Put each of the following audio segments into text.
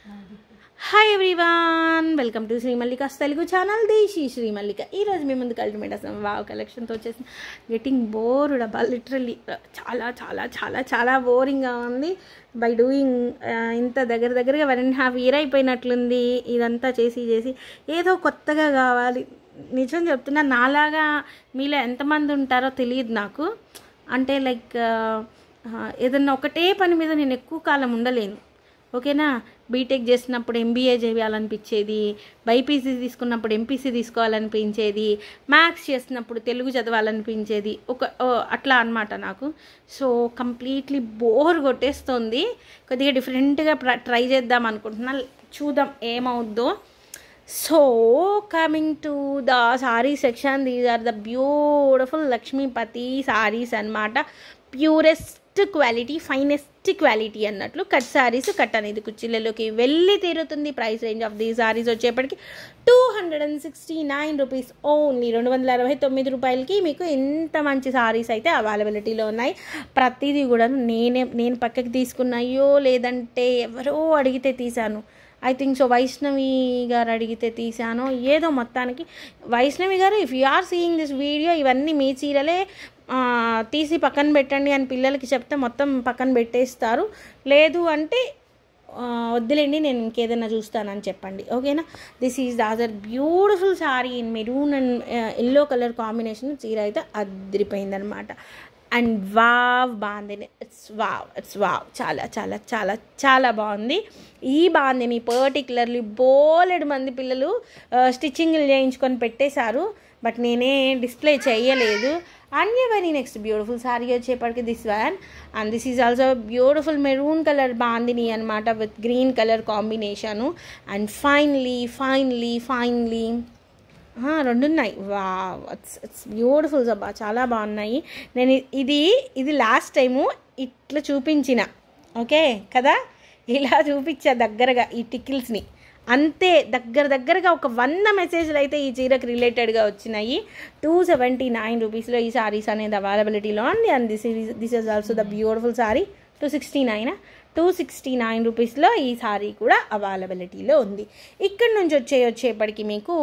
hi everyone welcome to Sri Mallika's Telugu channel Desi Sri Mallika ఈరోజు మీ ముందుకు అల్టిమేట్ అసలు వావ్ కలెక్షన్తో వచ్చేసి గెటింగ్ బోర్ డబ్బా లిటరల్లీ చాలా చాలా చాలా చాలా బోరింగ్గా ఉంది బై డూయింగ్ ఇంత దగ్గర దగ్గరగా వన్ అండ్ హాఫ్ ఇయర్ అయిపోయినట్లుంది ఇదంతా చేసి చేసి ఏదో కొత్తగా కావాలి నిజం చెప్తున్నా నాలాగా మీలో ఎంతమంది ఉంటారో తెలియదు నాకు అంటే లైక్ ఏదన్నా ఒకటే పని మీద నేను ఎక్కువ కాలం ఉండలేను ఓకేనా బీటెక్ చేసినప్పుడు ఎంబీఏ చేయాలనిపించేది బైపీసీ తీసుకున్నప్పుడు ఎంపీసీ తీసుకోవాలనిపించేది మ్యాథ్స్ చేసినప్పుడు తెలుగు చదవాలనిపించేది ఒక ఓ, అట్లా అనమాట నాకు సో కంప్లీట్లీ బోర్ కొట్టేస్తుంది కొద్దిగా డిఫరెంట్గా ట్రై చేద్దాం అనుకుంటున్నా చూద్దాం ఏమవుద్దో so coming to the saree section these are the beautiful Lakshmipathi sarees అనమాట ప్యూరెస్ట్ క్వాలిటీ ఫైనెస్ట్ క్వాలిటీ అన్నట్లు కట్ సారీస్ కట్ అనేది కుర్చీలలోకి వెళ్ళి తీరుతుంది price range of the saris వచ్చేప్పటికి two hundred and sixty nine rupees only రెండు వందల అరవై తొమ్మిది రూపాయలకి మీకు ఇంత మంచి సారీస్ అయితే అవైలబిలిటీలో ఉన్నాయి ప్రతిదీ కూడా నేనే నేను పక్కకి తీసుకున్నాయో లేదంటే ఎవరో అడిగితే తీశాను ఐ థింక్ సో వైష్ణవి గారు అడిగితే తీశాను ఏదో మొత్తానికి వైష్ణవి గారు if you are seeing this video ఇవన్నీ మీ చీరలే ఆ, తీసి పక్కన పెట్టండి అని పిల్లలకి చెప్తే మొత్తం పక్కన పెట్టేస్తారు లేదు అంటే ఆ, వద్దులేండి నేను ఇంకేదైనా చూస్తానని చెప్పండి ఓకేనా this is the other beautiful saree in maroon and yellow colour combination చీర అయితే అదిరిపోయిందనమాట and wow bandhani it's wow it's wow చాలా చాలా చాలా చాలా బాగుంది ఈ బాందిని పర్టికులర్లీ బోలెడు మంది పిల్లలు స్టిచ్చింగ్లు చేయించుకొని పెట్టేశారు బట్ నేనే డిస్ప్లే చేయలేదు and very next beautiful saree వచ్చేప్పటికి this one and this is also beautiful maroon colour bandhani అనమాట with green colour combination and finally finally finally రెండు ఉన్నాయి వా ఇట్స్ ఇట్స్ బ్యూటిఫుల్ అబ్బా చాలా బాగున్నాయి నేను ఇ- ఇది ఇది లాస్ట్ టైము ఇట్లా చూపించిన ఓకే కదా ఇలా చూపించా దగ్గరగా ఈ టికిల్స్ని అంతే దగ్గర దగ్గరగా ఒక వంద మెసేజ్లు అయితే ఈ చీరకు రిలేటెడ్గా వచ్చినాయి టూ సెవెంటీ నైన్ రూపీస్లో ఈ సారీస్ అనేది అవైలబిలిటీలో ఉంది and this is this is also the beautiful sari two sixty nine two sixty nine రూపీస్లో ఈ సారీ కూడా అవైలబిలిటీలో ఉంది ఇక్కడ నుంచి వచ్చే వచ్చేప్పటికి మీకు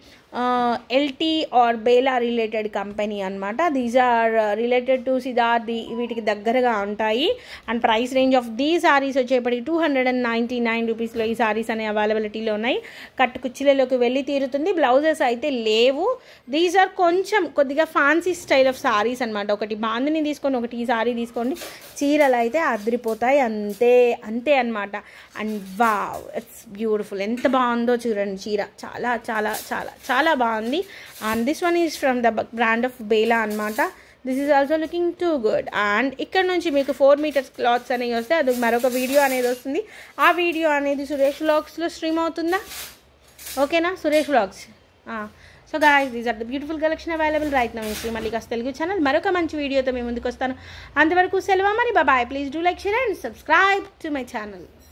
ఎల్టీ ఆర్ బేలా రిలేటెడ్ కంపెనీ అనమాట దీస్ ఆర్ రిలేటెడ్ టు సిద్ధార్థి వీటికి దగ్గరగా ఉంటాయి and price range of the saris వచ్చేప్పటికి two hundred and ninety nine రూపీస్లో ఈ సారీస్ అనే అవైలబిలిటీలో ఉన్నాయి కట్టు కుర్చీలలోకి వెళ్ళి తీరుతుంది బ్లౌజెస్ అయితే లేవు దీస్ ఆర్ కొంచెం కొద్దిగా ఫ్యాన్సీ స్టైల్ ఆఫ్ సారీస్ అనమాట ఒకటి బాందిని తీసుకొని ఒకటి ఈ సారీ తీసుకోండి చీరలు అయితే అదిరిపోతాయి అంతే అంతే అనమాట అండ్ వావ్ ఇట్స్ బ్యూటిఫుల్ ఎంత బాగుందో చూడండి చీర చాలా చాలా చాలా చాలా బాగుంది and this one is from the brand of Bela అనమాట this is also looking too good and ఇక్కడ నుంచి మీకు ఫోర్ మీటర్స్ క్లాత్స్ అనేవి వస్తే అది మరొక వీడియో అనేది వస్తుంది ఆ వీడియో అనేది సురేష్ వ్లాగ్స్లో స్ట్రీమ్ అవుతుందా ఓకేనా Suresh vlogs so guys these are the beautiful collection available right now Shri Mallika's Telugu channel మరొక మంచి వీడియోతో మేము ముందుకు వస్తాను అంతవరకు సెలవు మరి బాబాయ్ please do like share and subscribe to my channel